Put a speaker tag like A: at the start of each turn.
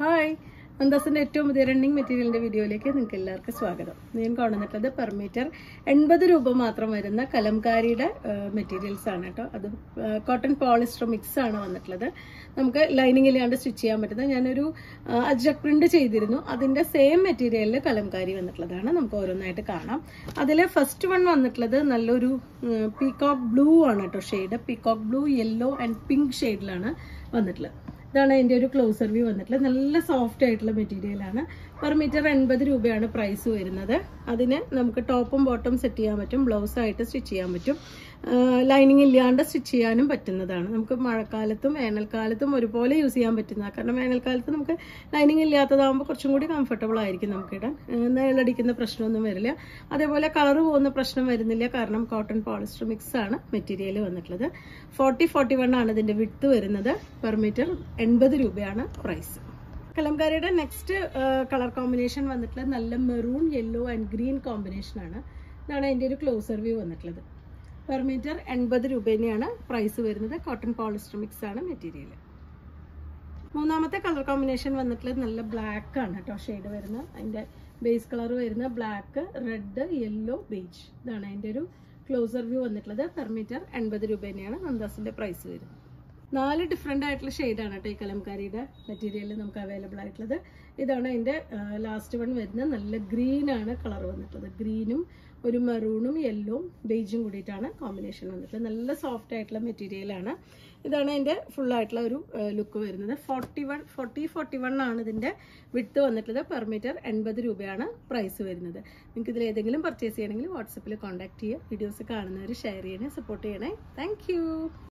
A: hi നന്ദാസിന്റെ ഏറ്റവും പുതിയ running മെറ്റീരിയലിന്റെ വീഡിയോയിലേക്ക് നിങ്ങൾക്ക് എല്ലാവർക്കും സ്വാഗതം ഞാൻ കൊണ്ടുവന്നിട്ടുള്ളത് പെർ മീറ്റർ എൺപത് രൂപ മാത്രം വരുന്ന കലംകാരിയുടെ മെറ്റീരിയൽസ് ആണ് കേട്ടോ അത് കോട്ടൺ പോളിസ്റ്റർ മിക്സ് ആണ് വന്നിട്ടുള്ളത് നമുക്ക് ലൈനിങ് ഇല്ലാണ്ട് സ്റ്റിച്ച് ചെയ്യാൻ പറ്റുന്നത് ഞാനൊരു അജക് പ്രിന്റ് ചെയ്തിരുന്നു അതിന്റെ സെയിം മെറ്റീരിയലിൽ കലംകാരി വന്നിട്ടുള്ളതാണ് നമുക്ക് ഓരോന്നായിട്ട് കാണാം അതിൽ ഫസ്റ്റ് വൺ വന്നിട്ടുള്ളത് നല്ലൊരു പീകോക്ക് ബ്ലൂ ആണ് കേട്ടോ shade peacock blue yellow and pink ഷെയ്ഡിലാണ് വന്നിട്ടുള്ളത് ഇതാണ് അതിൻ്റെ ഒരു ക്ലോസർ വ്യൂ വന്നിട്ടുള്ളത് നല്ല സോഫ്റ്റ് ആയിട്ടുള്ള മെറ്റീരിയൽ ആണ് പെർ മീറ്റർ എൺപത് രൂപയാണ് പ്രൈസ് വരുന്നത് അതിന് നമുക്ക് ടോപ്പും ബോട്ടം സെറ്റ് ചെയ്യാൻ പറ്റും ബ്ലൗസ് ആയിട്ട് സ്റ്റിച്ച് ചെയ്യാൻ പറ്റും ലൈനിങ് ഇല്ലാണ്ട് സ്റ്റിച്ച് ചെയ്യാനും പറ്റുന്നതാണ് നമുക്ക് മഴക്കാലത്തും വേനൽക്കാലത്തും ഒരുപോലെ യൂസ് ചെയ്യാൻ പറ്റുന്നതാണ് കാരണം വേനൽക്കാലത്ത് നമുക്ക് ലൈനിങ് ഇല്ലാത്തതാകുമ്പോൾ കുറച്ചും കൂടി കംഫർട്ടബിൾ ആയിരിക്കും നമുക്കിടാൻ നിഴലടിക്കുന്ന പ്രശ്നമൊന്നും വരില്ല അതേപോലെ കളർ പോകുന്ന പ്രശ്നം വരുന്നില്ല കാരണം കോട്ടൺ പോളിസ്റ്റർ മിക്സ് ആണ് മെറ്റീരിയൽ വന്നിട്ടുള്ളത് ഫോർട്ടി ഫോർട്ടി വൺ ആണ് ഇതിന്റെ വിട്ട് വരുന്നത് പെർ മീറ്റർ എൺപത് രൂപയാണ് പ്രൈസ് കലംകാരിയുടെ നെക്സ്റ്റ് കളർ കോമ്പിനേഷൻ വന്നിട്ടുള്ളത് നല്ല maroon yellow and green combination ആണ് ഇതാണ് അതിൻ്റെ ഒരു ക്ലോസർ വ്യൂ വന്നിട്ടുള്ളത് പെർ മീറ്റർ എൺപത് രൂപ തന്നെയാണ് പ്രൈസ് വരുന്നത് കോട്ടൺ പോളിസ്റ്റർ മിക്സ് ആണ് മെറ്റീരിയൽ മൂന്നാമത്തെ കളർ കോമ്പിനേഷൻ വന്നിട്ടുള്ളത് നല്ല ബ്ലാക്ക് ആണ് കേട്ടോ ഷെയ്ഡ് വരുന്നത് അതിൻ്റെ ബേസ് കളർ വരുന്ന ബ്ലാക്ക് റെഡ് യെല്ലോ ബേജ് ഇതാണ് അതിൻ്റെ ഒരു ക്ലോസർ വ്യൂ വന്നിട്ടുള്ളത് പെർ മീറ്റർ എൺപത് രൂപ തന്നെയാണ് നന്ദാസിൻ്റെ പ്രൈസ് വരുന്നത് നാല് ഡിഫറെൻ്റ് ആയിട്ടുള്ള ഷെയ്ഡാണ് കേട്ടോ ഈ കലംകാരിയുടെ മെറ്റീരിയൽ നമുക്ക് അവൈലബിൾ ആയിട്ടുള്ളത് ഇതാണ് അതിൻ്റെ ലാസ്റ്റ് വൺ വരുന്നത് നല്ല ഗ്രീൻ ആണ് കളർ വന്നിട്ടുള്ളത് ഗ്രീനും ഒരു മെറൂണും യെല്ലോവും ബേജും കൂടിയിട്ടാണ് കോമ്പിനേഷൻ വന്നിട്ടുള്ളത് നല്ല സോഫ്റ്റ് ആയിട്ടുള്ള മെറ്റീരിയലാണ് ഇതാണ് അതിൻ്റെ ഫുൾ ആയിട്ടുള്ള ഒരു ലുക്ക് വരുന്നത് forty one forty forty one ആണ് ഇതിൻ്റെ വിട്ട് വന്നിട്ടുള്ളത് പെർ മീറ്റർ എൺപത് രൂപയാണ് പ്രൈസ് വരുന്നത് നിങ്ങൾക്ക് ഇതിൽ ഏതെങ്കിലും പർച്ചേസ് ചെയ്യണമെങ്കിൽ വാട്സപ്പിൽ കോൺടാക്ട് ചെയ്യുക വീഡിയോസ് കാണുന്നവർ ഷെയർ ചെയ്യണേ സപ്പോർട്ട് ചെയ്യണേ താങ്ക്